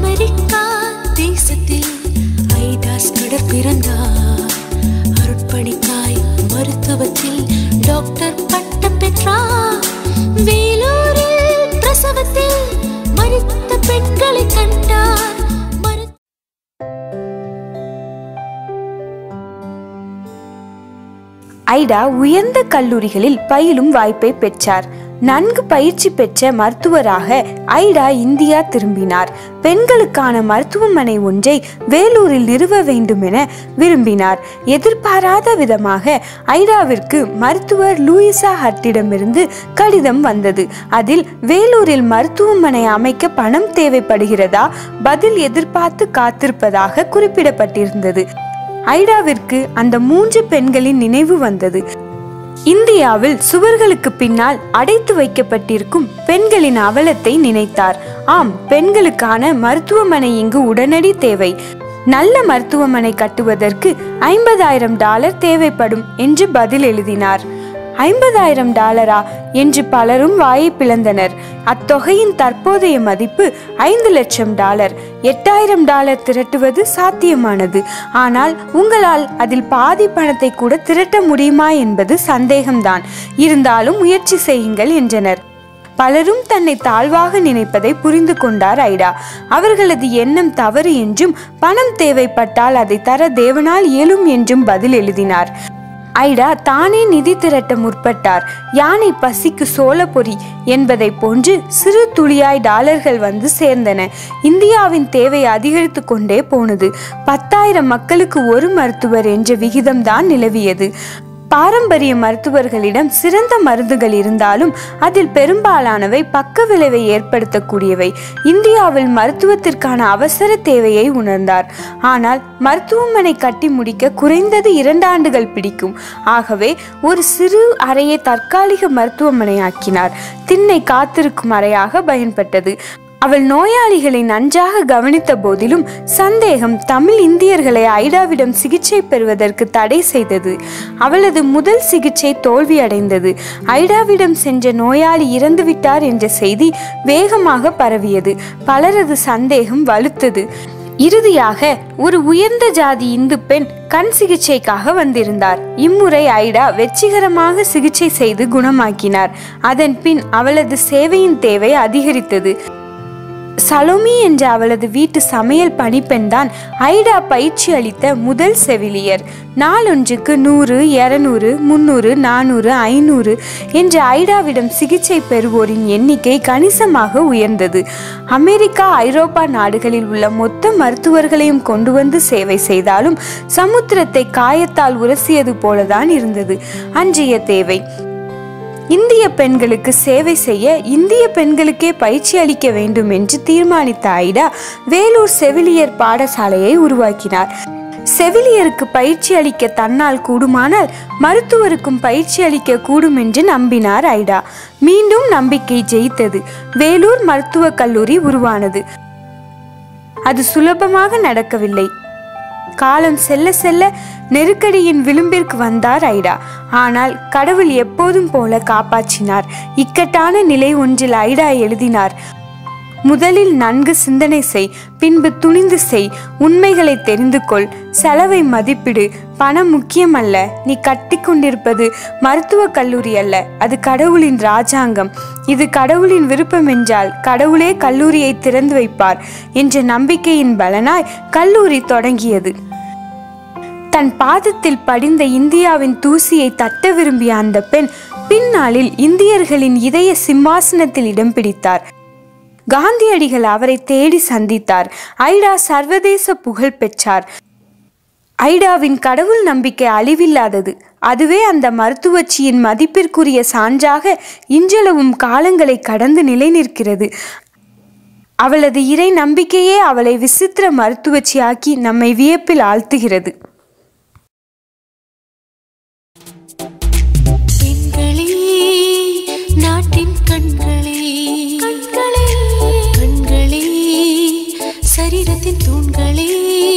America தேசத்தில் ஐடாஸ் கடற் பிறந்தார் அருட்பணிக்காய் மருத்துவத்தில் டாக்டர் பட்டம் பெற்றார் வேலூரில் பிரசவத்தில் மரித்த பெண்களை கண்டார் மருத்துவ ஐடா உயர்ந்த கல்லூரிகளில் பயிலும் வாய்ப்பை பெற்றார் நன்கு பயிற்சி பெற்ற மருத்துவராக ஐடா இந்தியா திரும்பினார் பெண்களுக்கான மருத்துவமனை ஒன்றை வேலூரில் நிறுவ வேண்டும் என விரும்பினார் எதிர்பாராத விதமாக ஐடாவிற்கு மருத்துவர் லூயிசா ஹர்ட்டிடமிருந்து கடிதம் வந்தது அதில் வேலூரில் மருத்துவமனை அமைக்க பணம் தேவைப்படுகிறதா பதில் எதிர்பார்த்து காத்திருப்பதாக குறிப்பிடப்பட்டிருந்தது ஐடாவிற்கு அந்த மூன்று பெண்களின் நினைவு வந்தது இந்தியாவில் சுவர்களுக்கு பின்னால் அடைத்து வைக்கப்பட்டிருக்கும் பெண்களின் அவலத்தை நினைத்தார் ஆம் பெண்களுக்கான மருத்துவமனை இங்கு உடனடி தேவை நல்ல மருத்துவமனை கட்டுவதற்கு ஐம்பதாயிரம் டாலர் தேவைப்படும் என்று பதில் எழுதினார் ஐம்பதாயிரம் டாலரா என்று பலரும் வாயை பிளந்தனர் அத்தொகையின் தற்போதைய மதிப்பு ஐந்து லட்சம் டாலர் எட்டாயிரம் டாலர் திரட்டுவது சாத்தியமானது ஆனால் உங்களால் அதில் பாதி பணத்தை கூட திரட்ட முடியுமா என்பது சந்தேகம்தான் இருந்தாலும் முயற்சி செய்யுங்கள் என்றனர் பலரும் தன்னை தாழ்வாக நினைப்பதை புரிந்து கொண்டார் ஐடா அவர்களது எண்ணம் தவறு என்றும் பணம் தேவைப்பட்டால் அதை தர தேவனால் இயலும் என்றும் பதில் எழுதினார் ஐடா தானே நிதி திரட்ட முற்பட்டார் யானை பசிக்கு சோள பொறி என்பதை போன்று சிறு துளியாய் டாலர்கள் வந்து சேர்ந்தன இந்தியாவின் தேவை அதிகரித்து கொண்டே போனது பத்தாயிரம் மக்களுக்கு ஒரு மருத்துவர் என்ற விகிதம்தான் நிலவியது பாரம்பரிய மருத்துவர்களிடம் சிறந்த மருந்துகள் இருந்தாலும் அதில் பெரும்பாலானவை பக்க விளைவை ஏற்படுத்தக்கூடியவை இந்தியாவில் மருத்துவத்திற்கான அவசர தேவையை உணர்ந்தார் ஆனால் மருத்துவமனை கட்டி முடிக்க குறைந்தது இரண்டு ஆண்டுகள் பிடிக்கும் ஆகவே ஒரு சிறு அறையை தற்காலிக மருத்துவமனையாக்கினார் திண்ணை காத்திருக்கும் அறையாக பயன்பட்டது அவள் நோயாளிகளை நன்றாக கவனித்த போதிலும் சந்தேகம் தமிழ் இந்தியர்களை ஐடாவிடம் சிகிச்சை பெறுவதற்கு தடை செய்தது அவளது முதல் சிகிச்சை தோல்வியடைந்தது ஐடாவிடம் சென்ற நோயாளி இறந்துவிட்டார் என்ற செய்தி வேகமாக பரவியது பலரது சந்தேகம் வலுத்தது இறுதியாக ஒரு உயர்ந்த ஜாதி இந்து பெண் கண் சிகிச்சைக்காக வந்திருந்தார் இம்முறை ஐடா வெற்றிகரமாக சிகிச்சை செய்து குணமாக்கினார் அதன் பின் அவளது சேவையின் தேவை அதிகரித்தது சலோமி என்ற அவளது வீட்டு சமையல் பணிப்பெண்தான் ஐடா பயிற்சி அளித்த முதல் செவிலியர் நாளொன்றுக்கு நூறு இருநூறு முன்னூறு நானூறு ஐநூறு என்ற ஐடாவிடம் சிகிச்சை பெறுவோரின் எண்ணிக்கை கணிசமாக உயர்ந்தது அமெரிக்கா ஐரோப்பா நாடுகளில் உள்ள மொத்த மருத்துவர்களையும் கொண்டு வந்து சேவை செய்தாலும் சமுத்திரத்தை காயத்தால் உரசியது போலதான் இருந்தது அன்றைய தேவை இந்திய பெண்களுக்கு சேவை செய்ய இந்திய பெண்களுக்கே பயிற்சி அளிக்க வேண்டும் என்று தீர்மானித்த ஐடா வேலூர் செவிலியர் பாடசாலையை உருவாக்கினார் செவிலியருக்கு பயிற்சி அளிக்க தன்னால் கூடுமானால் மருத்துவருக்கும் பயிற்சி அளிக்க கூடும் என்று நம்பினார் ஐடா மீண்டும் நம்பிக்கை ஜெயித்தது வேலூர் மருத்துவக் கல்லூரி உருவானது அது சுலபமாக நடக்கவில்லை காலம் செல்ல செல்ல நெருக்கடியின் விளிம்பிற்கு வந்தார் ஐடா ஆனால் கடவுள் எப்போதும் போல காப்பாற்றினார் இக்கட்டான நிலை ஒன்றில் ஐடா எழுதினார் முதலில் நன்கு சிந்தனை செய் பின்பு துணிந்து செய் உண்மைகளை தெரிந்து கொள் செலவை மதிப்பிடு பணம் முக்கியமல்ல நீ கட்டி கொண்டிருப்பது மருத்துவக் கல்லூரி அல்ல அது கடவுளின் ராஜாங்கம் இது கடவுளின் விருப்பம் என்றால் கடவுளே கல்லூரியை திறந்து வைப்பார் என்ற நம்பிக்கையின் பலனாய் கல்லூரி தொடங்கியது தன் பாதத்தில் படிந்த இந்தியாவின் தூசியை தட்ட விரும்பிய அந்த பெண் பின்னாளில் இந்தியர்களின் இதய சிம்மாசனத்தில் இடம் பிடித்தார் காந்தியடிகள் அவரை தேடி சந்தித்தார் ஐடா சர்வதேச புகழ் பெற்றார் ஐடாவின் கடவுள் நம்பிக்கை அழிவில்லாதது அதுவே அந்த மருத்துவச்சியின் மதிப்பிற்குரிய சான்றாக இன்றளவும் காலங்களை கடந்து நிலை நிற்கிறது அவளது இறை நம்பிக்கையே அவளை விசித்திர மருத்துவச்சியாக்கி நம்மை வியப்பில் ஆழ்த்துகிறது பெண்களே நாட்டின் கண்களே கண்களே கண்களே சரீரத்தின் தூண்களே